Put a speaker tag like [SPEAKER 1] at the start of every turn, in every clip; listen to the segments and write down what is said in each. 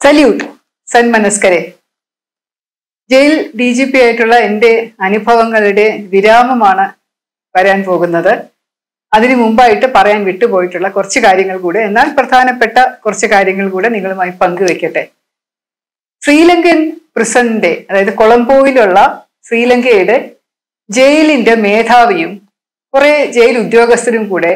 [SPEAKER 1] salute സന്മനസ്കരെ jail D G P ആയിട്ടുള്ള എൻ്റെ അനുഭവങ്ങളുടെ വിരാമമാണ് വരാൻ പോകുന്നത് അതിനു മുമ്പായിട്ട് പറയാൻ വിട്ടുപോയിട്ടുള്ള കുറച്ച് കാര്യങ്ങൾ കൂടെ എന്നാൽ പ്രധാനപ്പെട്ട കുറച്ച് കാര്യങ്ങൾ കൂടെ നിങ്ങളുമായി പങ്കുവെക്കട്ടെ ശ്രീലങ്കൻ പ്രിസന്റെ അതായത് കൊളംബോയിലുള്ള ശ്രീലങ്കയുടെ ജയിലിന്റെ മേധാവിയും കുറെ ജയിൽ ഉദ്യോഗസ്ഥരും കൂടെ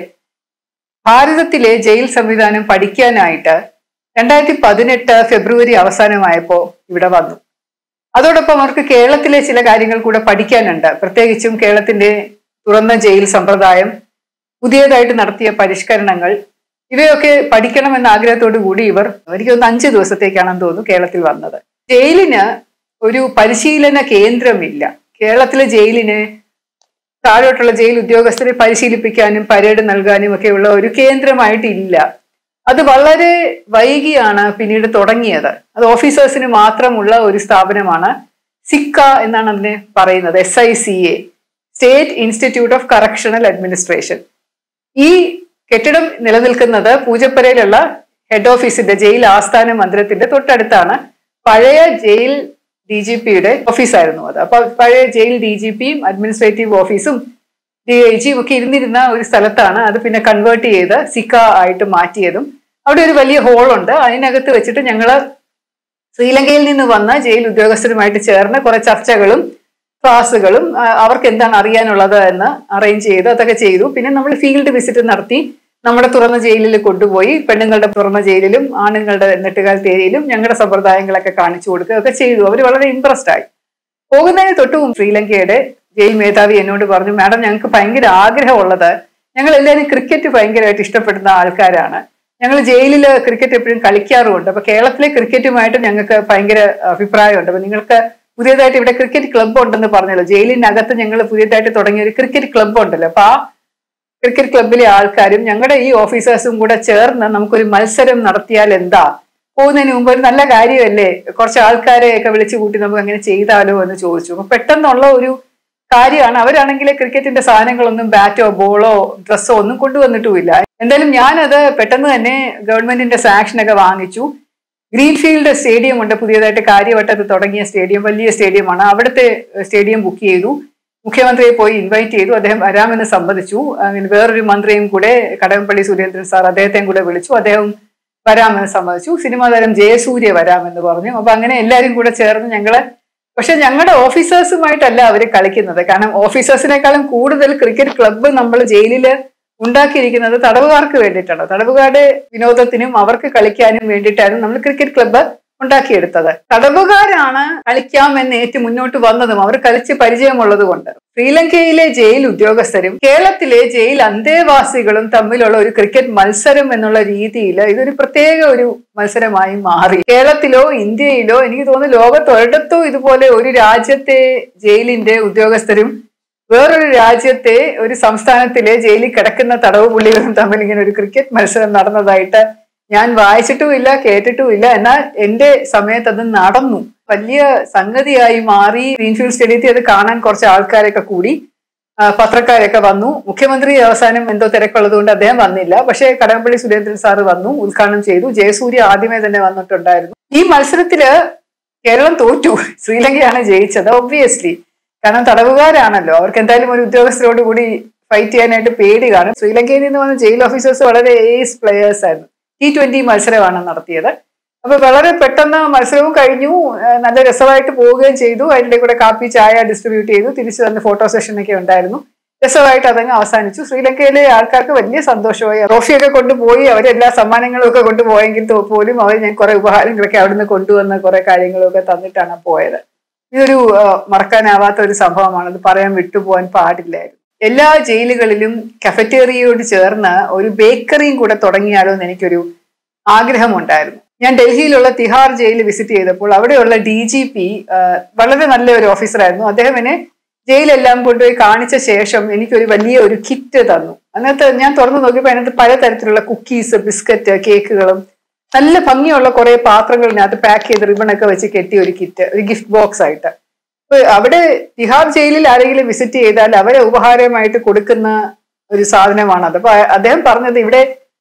[SPEAKER 1] ഭാരതത്തിലെ ജയിൽ സംവിധാനം പഠിക്കാനായിട്ട് രണ്ടായിരത്തി പതിനെട്ട് ഫെബ്രുവരി അവസാനമായപ്പോൾ ഇവിടെ വന്നു അതോടൊപ്പം അവർക്ക് കേരളത്തിലെ ചില കാര്യങ്ങൾ കൂടെ പഠിക്കാനുണ്ട് പ്രത്യേകിച്ചും കേരളത്തിന്റെ തുറന്ന ജയിൽ സമ്പ്രദായം പുതിയതായിട്ട് നടത്തിയ പരിഷ്കരണങ്ങൾ ഇവയൊക്കെ പഠിക്കണമെന്ന ആഗ്രഹത്തോടു കൂടി ഇവർ എനിക്ക് തോന്നുന്നു അഞ്ച് ദിവസത്തേക്കാണെന്ന് തോന്നുന്നു കേരളത്തിൽ വന്നത് ജയിലിന് ഒരു പരിശീലന കേന്ദ്രമില്ല കേരളത്തിലെ ജയിലിന് താഴോട്ടുള്ള ജയിൽ ഉദ്യോഗസ്ഥരെ പരിശീലിപ്പിക്കാനും പരേഡ് നൽകാനും ഒക്കെയുള്ള ഒരു കേന്ദ്രമായിട്ടില്ല അത് വളരെ വൈകിയാണ് പിന്നീട് തുടങ്ങിയത് അത് ഓഫീസേഴ്സിന് മാത്രമുള്ള ഒരു സ്ഥാപനമാണ് സിക്ക എന്നാണ് അതിനെ പറയുന്നത് S I C A state institute of correctional administration ഈ കെട്ടിടം നിലനിൽക്കുന്നത് പൂജപ്പുരയിലുള്ള ഹെഡ് ഓഫീസിന്റെ ജയിൽ ആസ്ഥാന മന്ദിരത്തിന്റെ തൊട്ടടുത്താണ് പഴയ ജയിൽ ഡി ജി പിയുടെ ഓഫീസായിരുന്നു അത് അപ്പൊ പഴയ ജയിൽ ഡി ജി പിയും അഡ്മിനിസ്ട്രേറ്റീവ് ഓഫീസും ഡി ഐ ജിയും ഒക്കെ ഇരുന്നിരുന്ന ഒരു സ്ഥലത്താണ് അത് പിന്നെ കൺവേർട്ട് ചെയ്ത് സിക്ക ആയിട്ട് മാറ്റിയതും അവിടെ ഒരു വലിയ ഹോളുണ്ട് അതിനകത്ത് വെച്ചിട്ട് ഞങ്ങള് ശ്രീലങ്കയിൽ നിന്ന് വന്ന ജയിൽ ഉദ്യോഗസ്ഥരുമായിട്ട് ചേർന്ന് കുറെ ചർച്ചകളും ക്ലാസ്സുകളും ആ, അവർക്ക് എന്താണ് അറിയാനുള്ളത് എന്ന് അറേഞ്ച് ചെയ്തു അതൊക്കെ ചെയ്തു പിന്നെ നമ്മൾ ഫീൽഡ് വിസിറ്റ് നടത്തി നമ്മുടെ തുറന്ന ജയിലിൽ കൊണ്ടുപോയി പെണ്ണുങ്ങളുടെ തുറന്ന ജയിലിലും ആണുങ്ങളുടെ നെട്ടുകാലത്തെ ഏരിയയിലും ഞങ്ങളുടെ സമ്പ്രദായങ്ങളൊക്കെ കാണിച്ചു കൊടുക്കുക ഒക്കെ ചെയ്തു അവർ വളരെ ഇമ്പ്രസ്ഡ് ആയി പോകുന്നതിന് തൊട്ട് മുമ്പ് ശ്രീലങ്കയുടെ ജയിൽ മേധാവി എന്നോട് പറഞ്ഞു മാഡം ഞങ്ങൾക്ക് ഭയങ്കര ആഗ്രഹമുള്ളത് ഞങ്ങൾ എല്ലാവരും ക്രിക്കറ്റ് ഭയങ്കരമായിട്ട് ഇഷ്ടപ്പെടുന്ന ആൾക്കാരാണ് ഞങ്ങൾ ജയിലിൽ ക്രിക്കറ്റ് എപ്പോഴും കളിക്കാറുമുണ്ട് അപ്പൊ കേരളത്തിലെ ക്രിക്കറ്റുമായിട്ട് ഞങ്ങൾക്ക് ഭയങ്കര അഭിപ്രായമുണ്ട് അപ്പൊ നിങ്ങൾക്ക് പുതിയതായിട്ട് ഇവിടെ ക്രിക്കറ്റ് ക്ലബ്ബ് ഉണ്ടെന്ന് പറഞ്ഞല്ലോ ജയിലിനകത്ത് ഞങ്ങൾ പുതിയതായിട്ട് തുടങ്ങിയ ഒരു ക്രിക്കറ്റ് ക്ലബ്ബ് ഉണ്ടല്ലോ അപ്പൊ ആ ക്രിക്കറ്റ് ക്ലബ്ബിലെ ആൾക്കാരും ഞങ്ങളുടെ ഈ ഓഫീസേഴ്സും കൂടെ ചേർന്ന് നമുക്കൊരു മത്സരം നടത്തിയാൽ എന്താ പോകുന്നതിന് മുമ്പ് ഒരു നല്ല കാര്യമല്ലേ കുറച്ച് ആൾക്കാരെ ഒക്കെ വിളിച്ചു കൂട്ടി നമുക്ക് അങ്ങനെ ചെയ്താലോ എന്ന് ചോദിച്ചു അപ്പൊ പെട്ടെന്നുള്ള ഒരു കാര്യമാണ് അവരാണെങ്കിൽ ക്രിക്കറ്റിന്റെ സാധനങ്ങളൊന്നും ബാറ്റോ ബോളോ ഡ്രസ്സോ ഒന്നും കൊണ്ടുവന്നിട്ടുമില്ല എന്തായാലും ഞാനത് പെട്ടെന്ന് തന്നെ ഗവൺമെന്റിന്റെ സാക്ഷനൊക്കെ വാങ്ങിച്ചു ഗ്രീൻഫീൽഡ് സ്റ്റേഡിയം ഉണ്ട് പുതിയതായിട്ട് കാര്യവട്ടത്ത് തുടങ്ങിയ സ്റ്റേഡിയം വലിയ സ്റ്റേഡിയമാണ് അവിടുത്തെ സ്റ്റേഡിയം ബുക്ക് ചെയ്തു മുഖ്യമന്ത്രിയെ പോയി ഇൻവൈറ്റ് ചെയ്തു അദ്ദേഹം വരാമെന്ന് സമ്മതിച്ചു അങ്ങനെ വേറൊരു മന്ത്രിയും കൂടെ കടകംപള്ളി സുരേന്ദ്രൻ സാർ അദ്ദേഹത്തെയും കൂടെ വിളിച്ചു അദ്ദേഹം വരാമെന്ന് സമ്മതിച്ചു സിനിമാ താരം ജയസൂര്യ വരാമെന്ന് പറഞ്ഞു അപ്പൊ അങ്ങനെ എല്ലാവരും കൂടെ ചേർന്ന് ഞങ്ങള് പക്ഷെ ഞങ്ങളുടെ ഓഫീസേഴ്സുമായിട്ടല്ല അവർ കളിക്കുന്നത് കാരണം ഓഫീസേഴ്സിനേക്കാളും കൂടുതൽ ക്രിക്കറ്റ് ക്ലബ്ബ് നമ്മൾ ജയിലില് ഉണ്ടാക്കിയിരിക്കുന്നത് തടവുകാർക്ക് വേണ്ടിയിട്ടാണ് തടവുകാരുടെ വിനോദത്തിനും അവർക്ക് കളിക്കാനും വേണ്ടിയിട്ടായിരുന്നു നമ്മൾ ക്രിക്കറ്റ് ക്ലബ്ബ് ഉണ്ടാക്കിയെടുത്തത് തടവുകാരാണ് കളിക്കാമെന്ന് ഏറ്റു മുന്നോട്ട് വന്നതും അവർ കളിച്ച് പരിചയമുള്ളത് കൊണ്ട് ശ്രീലങ്കയിലെ ജയിൽ ഉദ്യോഗസ്ഥരും കേരളത്തിലെ ജയിൽ അന്തേവാസികളും തമ്മിലുള്ള ഒരു ക്രിക്കറ്റ് മത്സരം എന്നുള്ള രീതിയിൽ ഇതൊരു പ്രത്യേക ഒരു മത്സരമായി മാറി കേരളത്തിലോ ഇന്ത്യയിലോ എനിക്ക് തോന്നുന്നു ലോകത്തൊരിടത്തോ ഇതുപോലെ ഒരു രാജ്യത്തെ ജയിലിന്റെ ഉദ്യോഗസ്ഥരും വേറൊരു രാജ്യത്തെ ഒരു സംസ്ഥാനത്തിലെ ജയിലിൽ കിടക്കുന്ന തടവ് പുള്ളികളും തമ്മിൽ ഇങ്ങനെ ഒരു ക്രിക്കറ്റ് മത്സരം നടന്നതായിട്ട് ഞാൻ വായിച്ചിട്ടുമില്ല കേട്ടിട്ടുമില്ല എന്നാൽ എന്റെ സമയത്ത് അത് നടന്നു വലിയ സംഗതിയായി മാറി ഗ്രീൻഫീൽഡ് സ്റ്റേഡിയത്തിൽ അത് കാണാൻ കുറച്ച് ആൾക്കാരൊക്കെ കൂടി ആ, പത്രക്കാരൊക്കെ വന്നു മുഖ്യമന്ത്രി അവസാനം എന്തോ തിരക്കുള്ളത് കൊണ്ട് അദ്ദേഹം വന്നില്ല പക്ഷേ കടകംപള്ളി സുരേന്ദ്രൻ സാറ് വന്നു ഉദ്ഘാടനം ചെയ്തു ജയസൂര്യ ആദ്യമേ തന്നെ വന്നിട്ടുണ്ടായിരുന്നു ഈ മത്സരത്തില് കേരളം തോറ്റു ശ്രീലങ്കയാണ് ജയിച്ചത് ഒബ്വിയസ്ലി കാരണം തടവുകാരാണല്ലോ അവർക്ക് എന്തായാലും ഒരു ഉദ്യോഗസ്ഥരോട് കൂടി ഫൈറ്റ് ചെയ്യാനായിട്ട് പേടി കാണും ശ്രീലങ്കയിൽ നിന്ന് വന്ന ജയിൽ ഓഫീസേഴ്സ് വളരെ ഏസ് പ്ലെയേഴ്സ് ആയിരുന്നു ടി ട്വന്റി മത്സരമാണ് നടത്തിയത് അപ്പൊ വളരെ പെട്ടെന്ന് മത്സരവും കഴിഞ്ഞു ഏഹ് നല്ല രസമായിട്ട് പോവുകയും ചെയ്തു അതിൻ്റെ കൂടെ കാപ്പി ചായ ഡിസ്ട്രിബ്യൂട്ട് ചെയ്തു തിരിച്ചു തന്നെ ഫോട്ടോ സെഷൻ ഒക്കെ ഉണ്ടായിരുന്നു രസമായിട്ട് അതങ്ങ് അവസാനിച്ചു ശ്രീലങ്കയിലെ ആൾക്കാർക്ക് വലിയ സന്തോഷമായി ട്രോഫിയൊക്കെ കൊണ്ടുപോയി അവരെല്ലാ സമ്മാനങ്ങളും ഒക്കെ കൊണ്ടുപോയെങ്കിൽ തോ- പോലും അവർ ഞാൻ കുറെ ഉപഹാരങ്ങളൊക്കെ അവിടുന്ന് കൊണ്ടുവന്ന കുറെ കാര്യങ്ങളൊക്കെ തന്നിട്ടാണ് പോയത് ഇതൊരു ആ, മറക്കാനാവാത്ത ഒരു സംഭവമാണ് അത് പറയാൻ വിട്ടുപോകാൻ പാടില്ലായിരുന്നു എല്ലാ ജയിലുകളിലും കഫറ്റേറിയയോട് ചേർന്ന് ഒരു ബേക്കറിയും കൂടെ തുടങ്ങിയാലോ എന്ന് എനിക്കൊരു ആഗ്രഹമുണ്ടായിരുന്നു ഞാൻ ഡൽഹിയിലുള്ള തിഹാർ ജയിൽ വിസിറ്റ് ചെയ്തപ്പോൾ അവിടെയുള്ള ഡി ജി പി വളരെ നല്ല ഒരു ഓഫീസറായിരുന്നു അദ്ദേഹം എന്നെ ജയിലെല്ലാം കൊണ്ടുപോയി കാണിച്ച ശേഷം എനിക്കൊരു വലിയ ഒരു കിറ്റ് തന്നു അതിനകത്ത് ഞാൻ തുറന്നു നോക്കിയപ്പോൾ അതിനകത്ത് പലതരത്തിലുള്ള കുക്കീസ് ബിസ്ക്കറ്റ് കേക്കുകളും നല്ല ഭംഗിയുള്ള കുറെ പാത്രങ്ങൾ ഇതിനകത്ത് പാക്ക് ചെയ്ത് റിബണൊക്കെ വെച്ച് കെട്ടിയ ഒരു കിറ്റ് ഒരു ഗിഫ്റ്റ് ബോക്സ് ആയിട്ട് അപ്പൊ അവിടെ തിഹാർ ജയിലിൽ ആരെങ്കിലും വിസിറ്റ് ചെയ്താൽ അവരെ ഉപഹാരമായിട്ട് കൊടുക്കുന്ന ഒരു സാധനമാണ് അത് അപ്പൊ അദ്ദേഹം പറഞ്ഞത് ഇവിടെ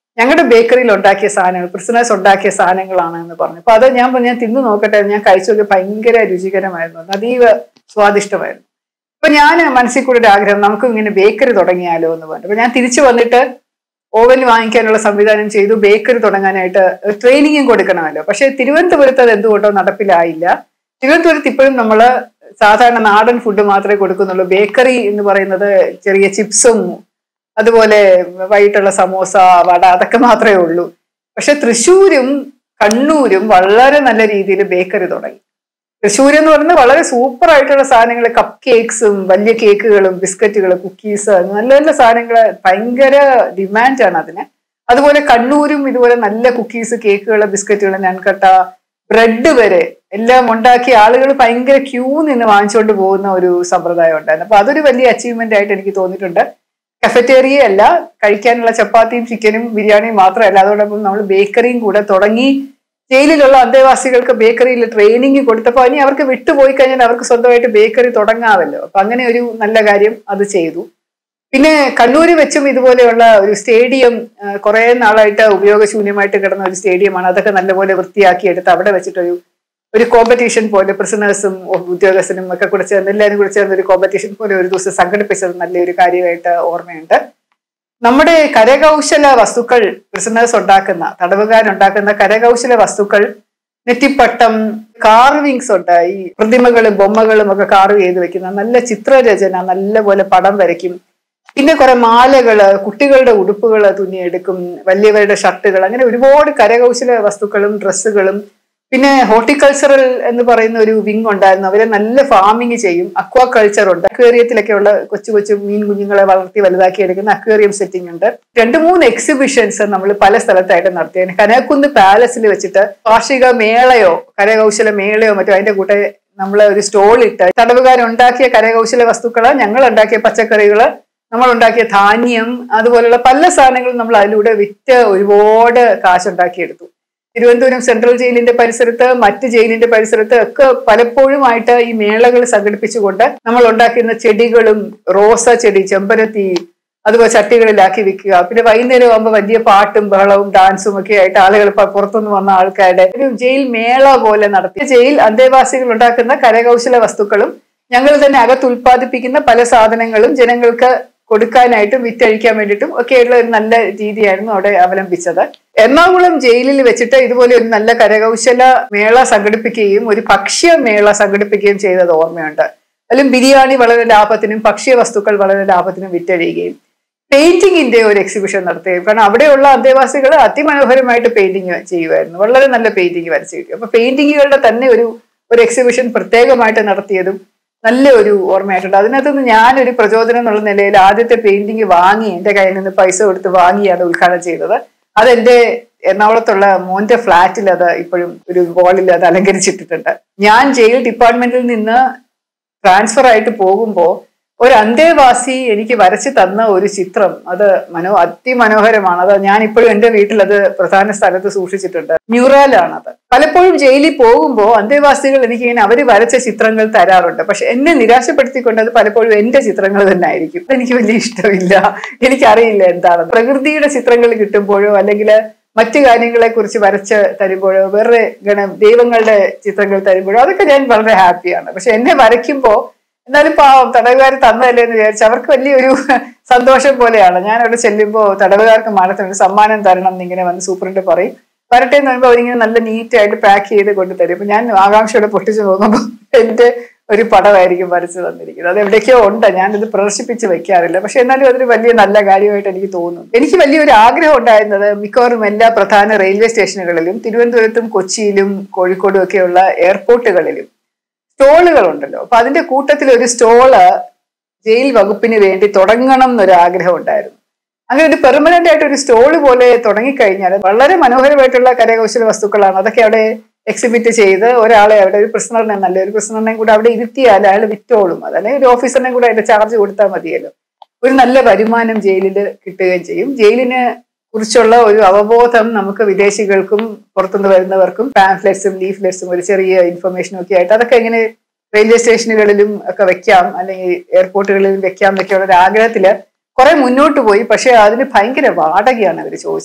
[SPEAKER 1] ഞങ്ങളുടെ ബേക്കറിയിൽ ഉണ്ടാക്കിയ സാധനങ്ങൾ പ്രിസണേഴ്സ് ഉണ്ടാക്കിയ സാധനങ്ങളാണ് എന്ന് പറഞ്ഞു അപ്പൊ അത് ഞാൻ പറഞ്ഞു, ഞാൻ തിന്നു നോക്കട്ടെ ഞാൻ കഴിച്ചു നോക്കി ഭയങ്കര രുചികരമായിരുന്നു അതീവ സ്വാദിഷ്ടമായിരുന്നു അപ്പൊ ഞാൻ മനസ്സിൽ കൂടെ ഒരു ആഗ്രഹം നമുക്ക് ഇങ്ങനെ ബേക്കറി തുടങ്ങിയാലോ എന്ന് പറഞ്ഞു അപ്പൊ ഞാൻ തിരിച്ചു വന്നിട്ട് ഓവൻ വാങ്ങിക്കാനുള്ള സംവിധാനം ചെയ്തു ബേക്കറി തുടങ്ങാനായിട്ട് ട്രെയിനിങ്ങും കൊടുക്കണമല്ലോ പക്ഷെ തിരുവനന്തപുരത്ത് അത് എന്തുകൊണ്ടോ നടപ്പിലായില്ല തിരുവനന്തപുരത്ത് ഇപ്പോഴും നമ്മൾ സാധാരണ നാടൻ ഫുഡ് മാത്രമേ കൊടുക്കുന്നുള്ളൂ ബേക്കറി എന്ന് പറയുന്നത് ചെറിയ ചിപ്സും അതുപോലെ വൈകിട്ടുള്ള സമോസ വട അതൊക്കെ മാത്രമേ ഉള്ളൂ പക്ഷെ തൃശ്ശൂരും കണ്ണൂരും വളരെ നല്ല രീതിയിൽ ബേക്കറി തുടങ്ങി തൃശ്ശൂർ എന്ന് പറയുന്നത് വളരെ സൂപ്പർ ആയിട്ടുള്ള സാധനങ്ങൾ കപ്പ് കേക്ക്സും വലിയ കേക്കുകളും ബിസ്ക്കറ്റുകൾ കുക്കീസ് നല്ല നല്ല സാധനങ്ങൾ ഭയങ്കര ഡിമാൻഡാണ് അതിന് അതുപോലെ കണ്ണൂരും ഇതുപോലെ നല്ല കുക്കീസ് കേക്കുകൾ ബിസ്ക്കറ്റുകൾ നൻകട്ട ബ്രെഡ് വരെ എല്ലാം ഉണ്ടാക്കി ആളുകൾ ഭയങ്കര ക്യൂ നിന്ന് വാങ്ങിച്ചുകൊണ്ട് പോകുന്ന ഒരു സമ്പ്രദായം ഉണ്ടായിരുന്നു അപ്പൊ അതൊരു വലിയ അച്ചീവ്മെന്റ് ആയിട്ട് എനിക്ക് തോന്നിയിട്ടുണ്ട് കഫറ്റേറിയ അല്ല കഴിക്കാനുള്ള ചപ്പാത്തിയും ചിക്കനും ബിരിയാണിയും മാത്രമല്ല അതോടൊപ്പം നമ്മൾ ബേക്കറിയും കൂടെ തുടങ്ങി ജയിലിലുള്ള അന്തേവാസികൾക്ക് ബേക്കറിയിൽ ട്രെയിനിങ് കൊടുത്തപ്പോൾ ഇനി അവർക്ക് വിട്ടുപോയി കഴിഞ്ഞാൽ അവർക്ക് സ്വന്തമായിട്ട് ബേക്കറി തുടങ്ങാമല്ലോ അപ്പൊ അങ്ങനെ ഒരു നല്ല കാര്യം അത് ചെയ്തു പിന്നെ കണ്ണൂര് വെച്ചും ഇതുപോലെയുള്ള ഒരു സ്റ്റേഡിയം കുറെ നാളായിട്ട് ഉപയോഗശൂന്യമായിട്ട് കിടന്ന ഒരു സ്റ്റേഡിയമാണ് അതൊക്കെ നല്ലപോലെ വൃത്തിയാക്കി എടുത്ത് അവിടെ വെച്ചിട്ടൊരു ഒരു കോമ്പറ്റീഷൻ പോലെ പ്രിസണേഴ്സും ഉദ്യോഗസ്ഥനും ഒക്കെ കൂടെ ചേർന്ന് എല്ലാവരും കൂടെ ചേർന്ന് ഒരു കോമ്പറ്റീഷൻ പോലെ ഒരു ദിവസം സംഘടിപ്പിച്ചത് നല്ലൊരു കാര്യമായിട്ട് ഓർമ്മയുണ്ട് നമ്മുടെ കരകൗശല വസ്തുക്കൾ പ്രിസണേഴ്സ് ഉണ്ടാക്കുന്ന തടവുകാരുണ്ടാക്കുന്ന കരകൗശല വസ്തുക്കൾ നെറ്റിപ്പട്ടം കാർവിങ്സ് ഉണ്ട് ഈ പ്രതിമകളും ബൊമ്മകളും ഒക്കെ കാർവ് ചെയ്ത് വെക്കുന്ന നല്ല ചിത്രരചന നല്ലപോലെ പടം വരയ്ക്കും പിന്നെ കുറെ മാലകള് കുട്ടികളുടെ ഉടുപ്പുകൾ തുന്നിയെടുക്കും വലിയവരുടെ ഷർട്ടുകൾ അങ്ങനെ ഒരുപാട് കരകൗശല വസ്തുക്കളും ഡ്രസ്സുകളും പിന്നെ ഹോർട്ടിക്കൾച്ചറൽ എന്ന് പറയുന്ന ഒരു വിങ് ഉണ്ടായിരുന്നു അവരെ നല്ല ഫാമിംഗ് ചെയ്യും അക്വാ കൾച്ചർ ഉണ്ട് അക്വേറിയത്തിലൊക്കെ ഉള്ള കൊച്ചു കൊച്ചു മീൻ കുഞ്ഞുങ്ങളെ വളർത്തി വലുതാക്കി എടുക്കുന്ന അക്വേറിയം സെറ്റിംഗ് ഉണ്ട് രണ്ട് മൂന്ന് എക്സിബിഷൻസ് നമ്മൾ പല സ്ഥലത്തായിട്ട് നടത്തിയാണ് കനകുന്ന് പാലസിൽ വെച്ചിട്ട് കാർഷിക മേളയോ കരകൗശല മേളയോ മറ്റോ അതിന്റെ കൂടെ നമ്മൾ ഒരു സ്റ്റോൾ ഇട്ട് തടവുകാരുണ്ടാക്കിയ കരകൗശല വസ്തുക്കള് ഞങ്ങൾ ഉണ്ടാക്കിയ പച്ചക്കറികള് നമ്മൾ ഉണ്ടാക്കിയ ധാന്യം അതുപോലുള്ള പല സാധനങ്ങളും നമ്മൾ അതിലൂടെ വിറ്റ് ഒരുപാട് കാശുണ്ടാക്കിയെടുത്തു തിരുവനന്തപുരം സെൻട്രൽ ജയിലിന്റെ പരിസരത്ത് മറ്റ് ജയിലിന്റെ പരിസരത്ത് ഒക്കെ പലപ്പോഴുമായിട്ട് ഈ മേളകൾ സംഘടിപ്പിച്ചുകൊണ്ട് നമ്മൾ ഉണ്ടാക്കുന്ന ചെടികളും റോസ ചെടി ചെമ്പരത്തി അതുപോലെ ചട്ടികളിലാക്കി വിൽക്കുക പിന്നെ വൈകുന്നേരം ആകുമ്പോൾ വലിയ പാട്ടും ബഹളവും ഡാൻസും ഒക്കെ ആയിട്ട് ആളുകൾ പ- പുറത്തുനിന്ന് വന്ന ആൾക്കാരുടെ ഒരു ജയിൽ മേള പോലെ നടത്തി ജയിൽ അന്തേവാസികൾ ഉണ്ടാക്കുന്ന കരകൗശല വസ്തുക്കളും ഞങ്ങൾ തന്നെ അകത്ത് ഉൽപ്പാദിപ്പിക്കുന്ന പല സാധനങ്ങളും ജനങ്ങൾക്ക് കൊടുക്കാനായിട്ടും വിറ്റഴിക്കാൻ വേണ്ടിയിട്ടും ഒക്കെയുള്ള ഒരു നല്ല രീതിയായിരുന്നു അവിടെ അവലംബിച്ചത് എറണാകുളം ജയിലിൽ വെച്ചിട്ട് ഇതുപോലെ ഒരു നല്ല കരകൗശല മേള സംഘടിപ്പിക്കുകയും ഒരു ഭക്ഷ്യ മേള സംഘടിപ്പിക്കുകയും ചെയ്തത് ഓർമ്മയുണ്ട് അതിലും ബിരിയാണി വളരെ ലാഭത്തിനും ഭക്ഷ്യ വസ്തുക്കൾ വളരെ ലാഭത്തിനും വിറ്റഴിയുകയും പെയിന്റിങ്ങിന്റെ ഒരു എക്സിബിഷൻ നടത്തുകയും കാരണം അവിടെയുള്ള അന്തേവാസികൾ അതിമനോഹരമായിട്ട് പെയിന്റിങ് ചെയ്യുമായിരുന്നു വളരെ നല്ല പെയിന്റിങ് വരച്ചു കിട്ടി അപ്പൊ പെയിന്റിങ്ങുകളുടെ തന്നെ ഒരു ഒരു എക്സിബിഷൻ പ്രത്യേകമായിട്ട് നടത്തിയതും നല്ല ഒരു ഓർമ്മയായിട്ടുണ്ട് അതിനകത്തുനിന്ന് ഞാനൊരു പ്രചോദനം എന്നുള്ള നിലയിൽ ആദ്യത്തെ പെയിന്റിങ് വാങ്ങി എന്റെ കയ്യിൽ നിന്ന് പൈസ കൊടുത്ത് വാങ്ങിയാണ് ഉദ്ഘാടനം ചെയ്തത് അതെന്റെ എറണാകുളത്തുള്ള മോന്റെ ഫ്ലാറ്റിൽ അത് ഇപ്പോഴും ഒരു വാളിൽ അത് അലങ്കരിച്ചിട്ടിട്ടുണ്ട് ഞാൻ ജയിൽ ഡിപ്പാർട്ട്മെന്റിൽ നിന്ന് ട്രാൻസ്ഫർ ആയിട്ട് പോകുമ്പോൾ ഒരു അന്തേവാസി എനിക്ക് വരച്ചു തന്ന ഒരു ചിത്രം അത് മനോ അതിമനോഹരമാണ് അത് ഞാൻ ഇപ്പോഴും എന്റെ വീട്ടിൽ അത് പ്രധാന സ്ഥലത്ത് സൂക്ഷിച്ചിട്ടുണ്ട് മ്യൂറാലാണ് അത് പലപ്പോഴും ജയിലിൽ പോകുമ്പോൾ അന്തേവാസികൾ എനിക്ക് ഇങ്ങനെ അവർ വരച്ച ചിത്രങ്ങൾ തരാറുണ്ട് പക്ഷെ എന്നെ നിരാശപ്പെടുത്തിക്കൊണ്ട് അത് പലപ്പോഴും എന്റെ ചിത്രങ്ങൾ തന്നെ ആയിരിക്കും എനിക്ക് വലിയ ഇഷ്ടമില്ല എനിക്കറിയില്ല എന്താണ് പ്രകൃതിയുടെ ചിത്രങ്ങൾ കിട്ടുമ്പോഴോ അല്ലെങ്കിൽ മറ്റു കാര്യങ്ങളെ കുറിച്ച് വരച്ച് തരുമ്പോഴോ വേറെ ഗണ ദൈവങ്ങളുടെ ചിത്രങ്ങൾ തരുമ്പോഴോ അതൊക്കെ ഞാൻ വളരെ ഹാപ്പിയാണ് പക്ഷെ എന്നെ വരയ്ക്കുമ്പോൾ എന്നാലും പാവം തടവുകാർ തന്നതല്ലേ എന്ന് വിചാരിച്ച് അവർക്ക് വലിയൊരു സന്തോഷം പോലെയാണ് ഞാൻ അവിടെ ചെല്ലുമ്പോൾ തടവുകാർക്ക് മാനത്തിന് ഒരു സമ്മാനം തരണം എന്നിങ്ങനെ വന്ന് സൂപ്രണ്ട് പറയും വരട്ടെ എന്ന് പറയുമ്പോൾ അവരിങ്ങനെ നല്ല നീറ്റായിട്ട് പാക്ക് ചെയ്ത് കൊണ്ടുതരും അപ്പൊ ഞാൻ ആകാംക്ഷയോടെ പൊട്ടിച്ചു നോക്കുമ്പോൾ എന്റെ ഒരു പടമായിരിക്കും വരച്ചു തന്നിരിക്കുന്നത് അത് എവിടേക്കോ ഉണ്ട് ഞാനിത് പ്രദർശിപ്പിച്ച് വെക്കാറില്ല പക്ഷെ എന്നാലും അതൊരു വലിയ നല്ല കാര്യമായിട്ട് എനിക്ക് തോന്നുന്നു എനിക്ക് വലിയൊരു ആഗ്രഹം ഉണ്ടായിരുന്നത് മിക്കവാറും എല്ലാ പ്രധാന റെയിൽവേ സ്റ്റേഷനുകളിലും തിരുവനന്തപുരത്തും കൊച്ചിയിലും കോഴിക്കോടും ഒക്കെയുള്ള എയർപോർട്ടുകളിലും സ്റ്റോളുകൾ ഉണ്ടല്ലോ അപ്പൊ അതിന്റെ കൂട്ടത്തിൽ ഒരു സ്റ്റോള് ജയിൽ വകുപ്പിന് വേണ്ടി തുടങ്ങണം എന്നൊരു ആഗ്രഹം ഉണ്ടായിരുന്നു അങ്ങനെ ഒരു പെർമനന്റ് ആയിട്ട് ഒരു സ്റ്റോള് പോലെ തുടങ്ങിക്കഴിഞ്ഞാൽ വളരെ മനോഹരമായിട്ടുള്ള കരകൗശല വസ്തുക്കളാണ് അതൊക്കെ അവിടെ എക്സിബിറ്റ് ചെയ്ത് ഒരാളെ അവിടെ ഒരു പ്രസിഡന്റിനെ നല്ല ഒരു പ്രസിഡന്റിനെ കൂടെ അവിടെ ഇരുത്തിയാൽ അയാൾ വിറ്റോളും അത് അല്ലെങ്കിൽ ഒരു ഓഫീസറിനെ കൂടെ അതിന്റെ ചാർജ് കൊടുത്താൽ മതിയല്ലോ ഒരു നല്ല വരുമാനം ജയിലിൽ കിട്ടുകയും ചെയ്യും ജയിലിന് കുറിച്ചുള്ള ഒരു അവബോധം നമുക്ക് വിദേശികൾക്കും പുറത്തുനിന്ന് വരുന്നവർക്കും പാംഫ്ലെറ്റ്സും ലീഫ്ലെറ്റ്സും ഒരു ചെറിയ ഇൻഫർമേഷനും ഒക്കെ ആയിട്ട് അതൊക്കെ എങ്ങനെ റെയിൽവേ സ്റ്റേഷനുകളിലും ഒക്കെ വെക്കാം അല്ലെങ്കിൽ എയർപോർട്ടുകളിലും വെക്കാം എന്നൊക്കെയുള്ള ഒരു ആഗ്രഹത്തില് കുറെ മുന്നോട്ട് പോയി പക്ഷെ അതിന് ഭയങ്കര വാടകയാണ് അവർ ചോദിച്ചത്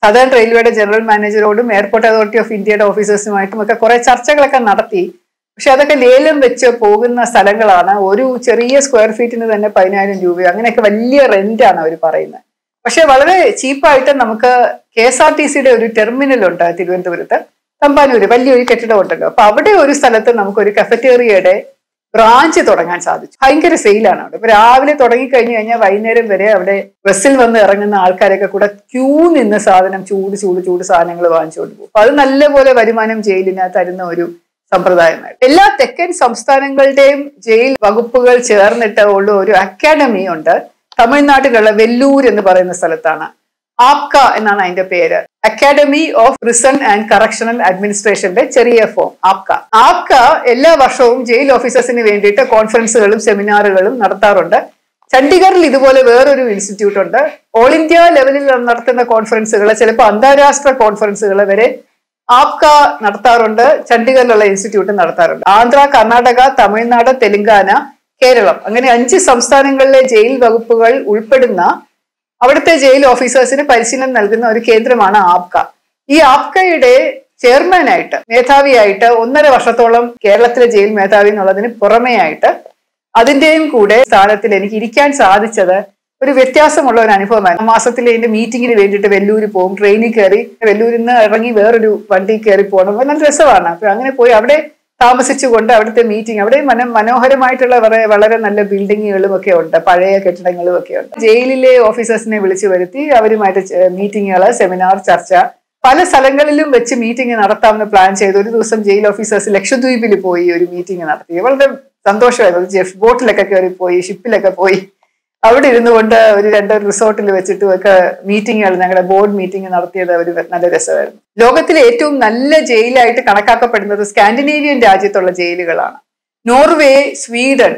[SPEAKER 1] സദേൺ റെയിൽവേയുടെ ജനറൽ മാനേജറോടും എയർപോർട്ട് അതോറിറ്റി ഓഫ് ഇന്ത്യയുടെ ഓഫീസേഴ്സുമായിട്ടും ഒക്കെ കുറെ ചർച്ചകളൊക്കെ നടത്തി പക്ഷെ അതൊക്കെ ലേലം വെച്ച് പോകുന്ന സ്ഥലങ്ങളാണ് ഒരു ചെറിയ സ്ക്വയർ ഫീറ്റിന് തന്നെ പതിനായിരം രൂപയോ അങ്ങനെയൊക്കെ വലിയ റെന്റ് ആണ് അവർ പറയുന്നത് പക്ഷെ വളരെ ചീപ്പായിട്ട് നമുക്ക് കെ എസ് ആർ ടി സിയുടെ ഒരു ടെർമിനൽ ഉണ്ട് തിരുവനന്തപുരത്ത് തമ്പാനൂര് വലിയൊരു കെട്ടിടം ഉണ്ടല്ലോ അപ്പൊ അവിടെ ഒരു സ്ഥലത്ത് നമുക്കൊരു കഫറ്റേറിയയുടെ ബ്രാഞ്ച് തുടങ്ങാൻ സാധിച്ചു ഭയങ്കര സെയിലാണ് അവിടെ ഇപ്പൊ രാവിലെ തുടങ്ങി കഴിഞ്ഞു കഴിഞ്ഞാൽ വൈകുന്നേരം വരെ അവിടെ ബസ്സിൽ വന്ന് ഇറങ്ങുന്ന ആൾക്കാരൊക്കെ കൂടെ ക്യൂ നിന്ന് സാധനം ചൂട് ചൂട് ചൂട് സാധനങ്ങൾ വാങ്ങിച്ചുകൊണ്ട് പോകും അപ്പൊ അത് നല്ലപോലെ വരുമാനം ജയിലിന് തരുന്ന ഒരു സമ്പ്രദായമാണ് എല്ലാ തെക്കൻ സംസ്ഥാനങ്ങളുടെയും ജയിൽ വകുപ്പുകൾ ചേർന്നിട്ട് ഉള്ള ഒരു അക്കാഡമി ഉണ്ട് തമിഴ്നാട്ടിലുള്ള വെല്ലൂർ എന്ന് പറയുന്ന സ്ഥലത്താണ് ആപ്ക എന്നാണ് അതിന്റെ പേര് academy of prison and correctional അഡ്മിനിസ്ട്രേഷന്റെ ചെറിയ ഫോം ആപ്ക ആപ്ക എല്ലാ വർഷവും ജയിൽ ഓഫീസേഴ്സിന് വേണ്ടിയിട്ട് കോൺഫറൻസുകളും സെമിനാറുകളും നടത്താറുണ്ട് ചണ്ഡീഗറിൽ ഇതുപോലെ വേറൊരു ഇൻസ്റ്റിറ്റ്യൂട്ട് ഉണ്ട് ഓൾ ഇന്ത്യ ലെവലിൽ നടത്തുന്ന കോൺഫറൻസുകൾ ചിലപ്പോൾ അന്താരാഷ്ട്ര കോൺഫറൻസുകൾ വരെ ആപ്ക നടത്താറുണ്ട് ചണ്ഡീഗറിലുള്ള ഇൻസ്റ്റിറ്റ്യൂട്ട് നടത്താറുണ്ട് ആന്ധ്ര കർണാടക തമിഴ്നാട് തെലങ്കാന കേരളം അങ്ങനെ അഞ്ച് സംസ്ഥാനങ്ങളിലെ ജയിൽ വകുപ്പുകൾ ഉൾപ്പെടുന്ന അവിടുത്തെ ജയിൽ ഓഫീസേഴ്സിന് പരിശീലനം നൽകുന്ന ഒരു കേന്ദ്രമാണ് ആപ്ക ഈ ആപ്കയുടെ ചെയർമാനായിട്ട് മേധാവിയായിട്ട് ഒന്നര വർഷത്തോളം കേരളത്തിലെ ജയിൽ മേധാവി എന്നുള്ളതിന് പുറമെയായിട്ട് അതിന്റെയും കൂടെ സ്ഥാനത്തിൽ എനിക്ക് ഇരിക്കാൻ സാധിച്ചത് ഒരു വ്യത്യാസമുള്ള ഒരു അനുഭവമാണ് മാസത്തിലെ എന്റെ മീറ്റിങ്ങിന് വേണ്ടിയിട്ട് വെല്ലൂര് പോകും ട്രെയിനിൽ കയറി വെല്ലൂരിൽ നിന്ന് ഇറങ്ങി വേറൊരു വണ്ടി കയറി പോകണം നല്ല രസമാണ് അപ്പൊ അങ്ങനെ പോയി അവിടെ താമസിച്ചുകൊണ്ട് അവിടുത്തെ മീറ്റിംഗ് അവിടെ മന മനോഹരമായിട്ടുള്ള വളരെ വളരെ നല്ല ബിൽഡിങ്ങുകളും ഒക്കെ ഉണ്ട് പഴയ കെട്ടിടങ്ങളും ഒക്കെ ഉണ്ട് ജയിലിലെ ഓഫീസേഴ്സിനെ വിളിച്ചു വരുത്തി അവരുമായിട്ട് മീറ്റിങ്ങുകൾ സെമിനാർ ചർച്ച പല സ്ഥലങ്ങളിലും വെച്ച് മീറ്റിംഗ് നടത്താമെന്ന് പ്ലാൻ ചെയ്തു ഒരു ദിവസം ജയിൽ ഓഫീസേഴ്സ് ലക്ഷദ്വീപിൽ പോയി ഒരു മീറ്റിംഗ് നടത്തി വളരെ സന്തോഷമായിരുന്നു ജെഫ് ബോട്ടിലൊക്കെ കയറി പോയി ഷിപ്പിലൊക്കെ പോയി അവിടെ ഇരുന്നു കൊണ്ട് ഒരു രണ്ട് റിസോർട്ടിൽ വെച്ചിട്ടും ഒക്കെ മീറ്റിങ്ങുകൾ ഞങ്ങളുടെ ബോർഡ് മീറ്റിംഗ് നടത്തിയത് ഒരു നല്ല രസമായിരുന്നു ലോകത്തിലെ ഏറ്റവും നല്ല ജയിലായിട്ട് കണക്കാക്കപ്പെടുന്നത് സ്കാൻഡിനേവിയൻ രാജ്യത്തുള്ള ജയിലുകളാണ് നോർവേ സ്വീഡൻ